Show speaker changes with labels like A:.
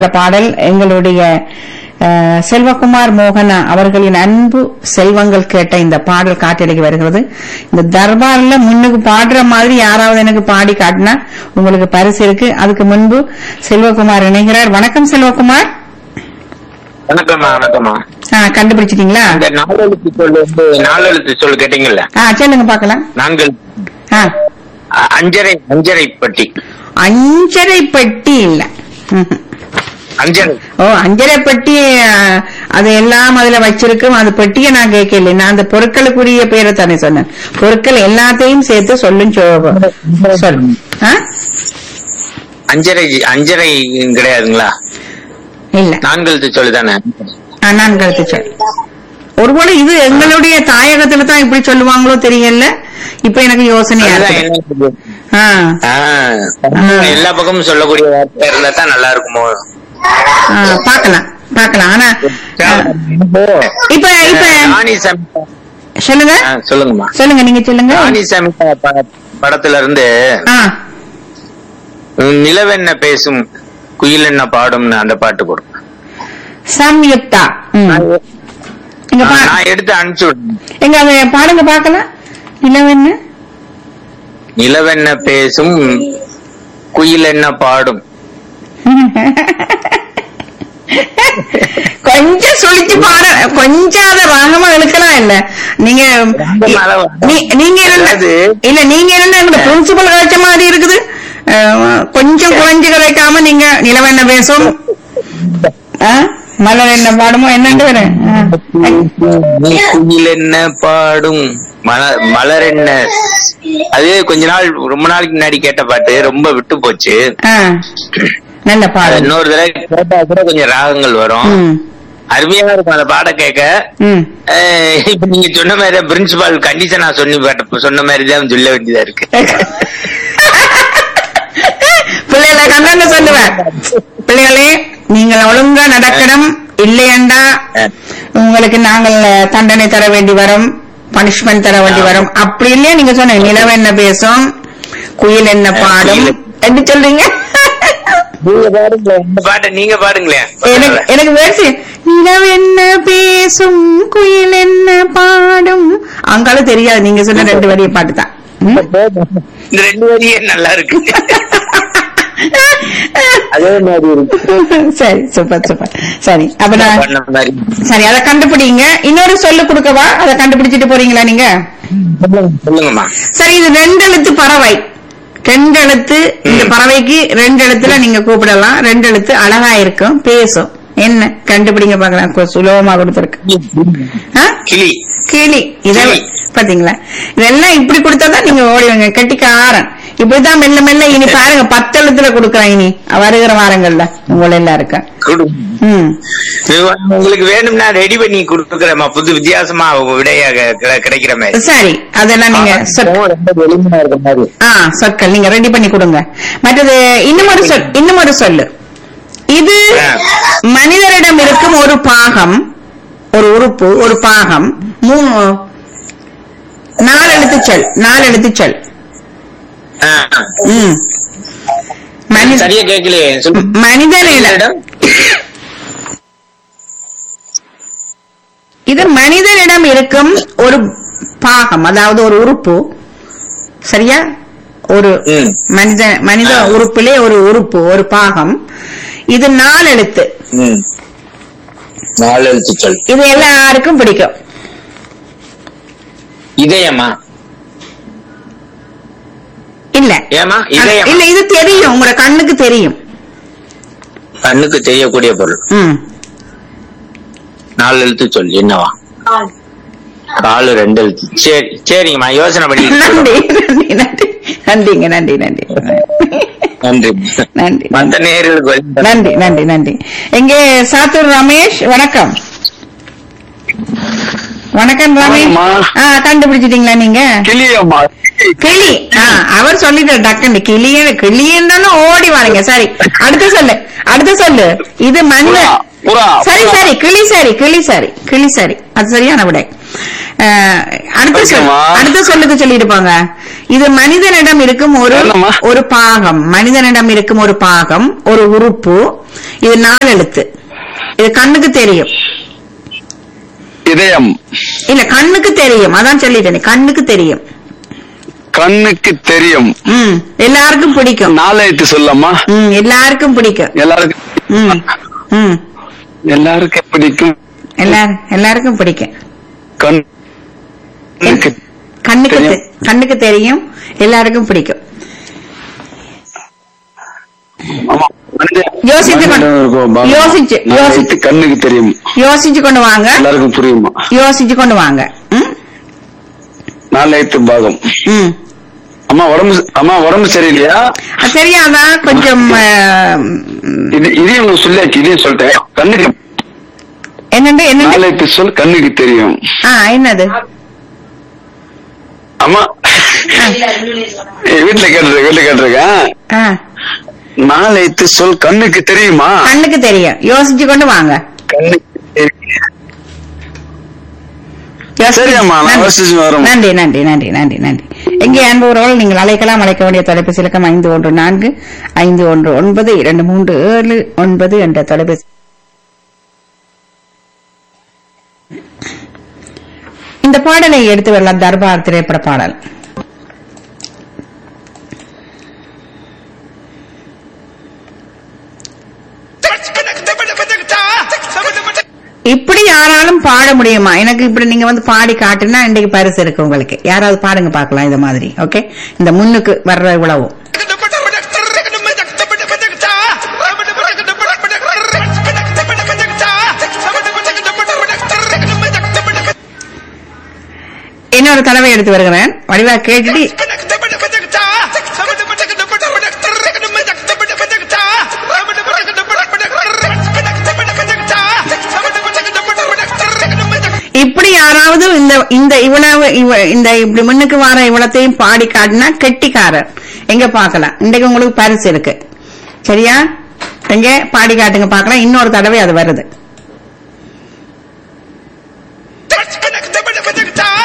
A: இந்த பாடல் எங்களுடைய அஹ், செல்வகுமார் மோகனா அவர்களின் அன்பு செல்வங்கள் கேட்ட இந்த பாடல் காட்டடிக்கு வருகிறது இந்த தர்பார்ல முன்னுக்கு பாடுற மாதிரி யாராவது எனக்கு பாடி காட்டினா உங்களுக்கு பரிசு இருக்கு அதுக்கு முன்பு செல்வகுமார் இணைகிறார் வணக்கம் செல்வகுமார்
B: வணக்கம்மா வணக்கம்மா
A: ஆ, கண்டுபிடிச்சிட்டீங்களா
B: இந்த நாலெழுத்து சொல் வந்து நாலெழுத்து சொல் கேட்டீங்கல்ல
A: ஆ சொல்லுங்க பாக்கலாம்
B: நான்கு
A: ஆ
B: அ- அஞ்சரை அஞ்சரை பட்டி
A: அஞ்சரை பெட்டி இல்ல ம்ஹும்.
B: அஞ்சரை
A: ஓ அஞ்சரை பெட்டி அஹ், அது எல்லாம் அதுல வச்சிருக்கும் அது பெட்டியை நான் கேட்கல நான் அந்த பொருட்களுக்குரிய பேரை தானே சொன்னேன் பொருட்கள் எல்லாத்தையும் சேர்த்து சொல்லும் சொ- சொல் ஆ?
B: அஞ்சரை அஞ்சரை கிடையாதுங்களா
A: இல்ல
B: நான்கெழுத்து சொல்லு தானே
A: ஆ, நான் கருத்து சொல் ஒருவேளை இது எங்களுடைய தாயகத்துல தான் இப்படி சொல்லுவாங்களோ தெரியல இப்ப எனக்கு யோசனையா
B: அதுதான்
A: இருக்கு
B: என்ன
A: ஆ,
B: ஆ, எல்லா பக்கமும் சொல்லக்கூடிய வார்த்தை இருந்தா தான் நல்லா இருக்குமோ
A: ஆ, பார்க்கலாம் பார்க்கலாம் ஆனா ஆ, இப்ப இப்ப
B: ராணி சமிதா
A: சொல்லுங்க
B: ஆ, சொல்லுங்கம்மா
A: சொல்லுங்க நீங்க சொல்லுங்க
B: ராணி சமிதா ப- படத்துல இருந்து
A: ஆ
B: நிலவென்ன பேசும் குயில் என்ன பாடும்னு அந்த பாட்டு கொடுங்க
A: சம்யுக்தா ம். இங்க பா
B: நான் எடுத்து அனுப்பிச்சு விடுறேன்
A: எங்க அதை பாடுங்க பார்க்கலாம் இளவெண்ணு
B: நிலவென்ன பேசும் குயில் என்ன பாடும்
A: கொஞ்சம் சுழிச்சு பாட கொஞ்சம் அத ராகமா இழுக்கலாம் இல்ல நீங்க நீ- நீங்க என்ன
B: அதாவது-
A: இல்ல நீங்க என்ன எங்க பிரின்சிபல் கழிச்ச மாதிரி இருக்குது அஹ், கொஞ்சம் குறைஞ்சு கலைக்காம நீங்க நிலவெண்ண பேசும் ஆ? மலர் என்ன பாடுமோ என்னண்டு வரேன்
B: நீ குயில் என்ன பாடும் மல- மலர் என்ன அது கொஞ்ச நாள் ரொம்ப நாளைக்கு முன்னாடி கேட்ட பாட்டு ரொம்ப விட்டு போச்சு
A: நல்ல
B: அது
A: பாடல்
B: இன்னொரு தடவை கேட்டா கூட கொஞ்சம் ராகங்கள் வரும்
A: ம்
B: அருமையா இருக்கும் அந்த பாட கேட்க
A: ம்
B: அஹ், இப்ப நீங்க சொன்ன மாதிரி பிரின்சிபால் கண்டிஷனா சொல்லி பாட்ட- சொன்ன மாதிரி தான் சொல்ல வேண்டியதா இருக்கு
A: பிள்ளைகளை கண்ணன்னு சொல்லுவேன் பிள்ளைகளே நீங்கள் ஒழுங்கா நடக்கணும் இல்லையண்டா உங்களுக்கு நாங்கள் தண்டனை தர வேண்டி வரும் பனிஷ்மெண்ட் தர வேண்டி வரும் அப்படி இல்லையா நீங்க சொன்னீங்க நிலவு என்ன பேசும் குயில் என்ன பாடும் எப்படி சொல்றீங்க
B: நீங்க பாடுங்களேன் இந்த பாட்டை நீங்க பாடுங்களேன்
A: எனக்கு எனக்கு பேசு நிலவு என்ன பேசும் குயில் என்ன பாடும் அங்காலும் தெரியாது நீங்க சொன்ன ரெண்டு வரிய பாட்டு தான் ம்?
B: இந்த ரெண்டு வரியே நல்லா இருக்கு அதே மாதிரி இருக்கு
A: சரி சூப்பர் சூப்பர் சரி அப்ப நான்
B: பண்ண மாதிரி
A: சரி அதை கண்டுபிடிங்க இன்னொரு சொல்லு கொடுக்கவா அதை கண்டுபிடிச்சிட்டு போறீங்களா நீங்க
B: சொல்லுங்க சொல்லுங்கம்மா
A: சரி இது ரெண்டு எழுத்து பறவை ரெண்டு எழுத்து இந்த பறவைக்கு ரெண்டு எழுத்துல நீங்க கூப்பிடலாம் ரெண்டு எழுத்து அழகா இருக்கும் பேசும் என்ன கண்டுபிடிங்க பாக்கலாம் கொ- சுலபமா கொடுத்துருக்கு ஆ?
B: கிளி
A: கிளி இதை
B: கிளி.
A: பாத்தீங்களா இதெல்லாம் இப்படி கொடுத்தாதான் நீங்க ஓடிவங்க கட்டிக்காரன் இப்படிதான் மெல்ல மெல்ல இனி பாருங்க பத்து எழுத்துல கொடுக்குறேன் இனி வருகிற வாரங்கள்ல உங்களை எல்லாருக்கும்
B: குடு
A: ம்
B: உங்களுக்கு வேணும்னா ரெடி பண்ணி கொடுக்குறேம்மா புது வித்தியாசமா விடையாக கிடை- கிடைக்கிற மாதிரி
A: சரி அதெல்லாம் நீங்க சொற்-
B: ரொம்ப எளிமையா இருக்கிற மாதிரி
A: ஆ சொற்கள் நீங்க ரெடி பண்ணி கொடுங்க மற்றது இன்னும் ஒரு சொல் இன்னும் ஒரு சொல்லு இது
B: ஆ.
A: மனிதரிடம் இருக்கும் ஒரு பாகம் ஒரு உறுப்பு ஒரு பாகம் மூ- நாலு எழுத்து சொல் நாலு எழுத்து சொல்
B: ஆ.
A: ம் மனித
B: சரியா கேட்கலையே சொல்லு.
A: மனிதனிடம்
B: மனிதனிடம்?
A: இது மனிதனிடம் இருக்கும் ஒரு பாகம் அதாவது ஒரு உறுப்பு சரியா ஒரு
B: ம்.
A: மனித மனித
B: ஆ.
A: உறுப்பிலே ஒரு உறுப்பு ஒரு பாகம் இது நாலு எழுத்து
B: ம். நாலு எழுத்து சொல்
A: இது எல்லாருக்கும் பிடிக்கும்
B: இதயமா
A: இல்ல
B: ஏமா இதயம்
A: இல்ல இது தெரியும் உங்களோட கண்ணுக்கு தெரியும்
B: கண்ணுக்கு தெரியக்கூடிய பொருள்
A: ம்
B: நாலு எழுத்து சொல் என்னவா காலு ரெண்டு எழுத்து சரி சரிங்கம்மா யோசனை பண்ணி
A: நன்றி நன்றி நன்றி நன்றிங்க நன்றி நன்றி
B: நன்றி
A: நன்றி
B: மத்த நேர்களுக்கு வழி-
A: நன்றி நன்றி நன்றி எங்கே சாத்தூர் ரமேஷ் வணக்கம் வணக்கம் ரமேஷ்
C: வணக்கம்மா.
A: ஆ கண்டுபிடிச்சிட்டீங்களா நீங்க
C: கிளியம்மா
A: கிளி ஆ அவர் சொல்லிட்டார் டக்குன்னு கிளிய கிளியன்னு ஓடி வாருங்க சரி அடுத்த சொல்லு அடுத்த சொல்லு இது மனித
C: புறா, புறா,
A: சரி
C: புறா.
A: சரி கிளி சரி கிளி சரி கிளி சரி அது சரியான விடை அஹ், அடுத்த சொல்
C: ஓகேம்மா.
A: அடுத்த சொல்லுக்கு சொல்லிட்டு போங்க இது மனிதனிடம் இருக்கும் ஒரு
C: என்னம்மா?
A: ஒரு பாகம் மனிதனிடம் இருக்கும் ஒரு பாகம் ஒரு உறுப்பு இது நாலு எழுத்து இது கண்ணுக்கு தெரியும்
C: இதயம்
A: இல்ல கண்ணுக்கு தெரியும் அதான் சொல்லிட்டேன் கண்ணுக்கு தெரியும்
C: கண்ணுக்கு தெரியும்
A: ம் எல்லாருக்கும் பிடிக்கும்
C: நாளைத்து சொல்லம்மா
A: ம் எல்லாருக்கும் பிடிக்கும்
C: எல்லாருக்கும்
A: ம் ம்
C: எல்லாருக்கும் பிடிக்கும்
A: எல்லாரும் எல்லாருக்கும் பிடிக்கும்
C: கண்ணுக்கு
A: கண்ணுக்கு தெ-
C: தெரியும்.
A: கண்ணுக்கு தெரியும் எல்லாருக்கும் பிடிக்கும்
C: ஆமா மனிதன்
A: யோசித்து கொண்டு-
C: மனிதனிடம் இருக்கும் பாகம்.
A: யோசிச்சு,
C: நாளைத்து
A: யோசிச்சு.
C: கண்ணுக்கு தெரியும்
A: யோசிச்சு கொண்டு வாங்க
C: எல்லாருக்கும் புரியுமா
A: யோசிச்சு கொண்டு வாங்க ம்
C: நாளைத்து பாகம்
A: ம்
C: அம்மா உடம்பு அம்மா உடம்பு சரியில்லையா
A: அது தெரியாதா கொஞ்சம் அஹ்,
C: இது இதையும் உங்களுக்கு சொல்லியாச்சு இதையும் சொல்லிட்டேன் கண்ணுக்கு
A: என்னண்டு என்னண்டு
C: நாளைத்து சொல் கண்ணுக்கு தெரியும்
A: ஆ என்னது
C: அம்மா வீட்டுல கேட்டிருக்கேன் வீட்டுல கேட்டிருக்கேன்
A: ஆ
C: நாளைத்து சொல் கண்ணுக்கு தெரியுமா
A: கண்ணுக்கு தெரியும் யோசிச்சு கொண்டு வாங்க
C: கண்ணுக்கு தெரியும்
A: யோசிச்சு-
C: சரி அம்மா, நான்
A: நன்றி.
C: யோசிச்சு வரேன்.
A: நன்றி நன்றி நன்றி நன்றி நன்றி எங்கே அன்பவர்கள் நீங்கள் அழைக்கலாம் அழைக்க வேண்டிய தொலைபேசி இலக்கம் ஐந்து ஒன்று நான்கு ஐந்து ஒன்று ஒன்பது இரண்டு மூன்று ஏழு ஒன்பது என்ற தொலைபேசி இந்த பாடலை எடுத்து வரலாம் தர்பார் திரைப்பட பாடல் இப்படி யாராலும் பாட முடியுமா எனக்கு இப்படி நீங்க வந்து பாடி காட்டுனா இன்றைக்கு பரிசு இருக்கு உங்களுக்கு யாராவது பாடுங்க பார்க்கலாம் இது மாதிரி ஓகே இந்த முன்னுக்கு வர்ற இவ்வளவு இன்னொரு தலைவை எடுத்து வருகிறேன் வடிவா கேட்டுட்டு இப்படி யாராவது இந்த இந்த இவ்வளவு இவ- இந்த இப்படி முன்னுக்கு வர இவ்வளத்தையும் பாடி காட்டினா கெட்டிக்காரர் எங்க பார்க்கலாம் இன்றைக்கு உங்களுக்கு பரிசு இருக்கு சரியா எங்க பாடி காட்டுங்க பார்க்கலாம் இன்னொரு தடவை அது வருது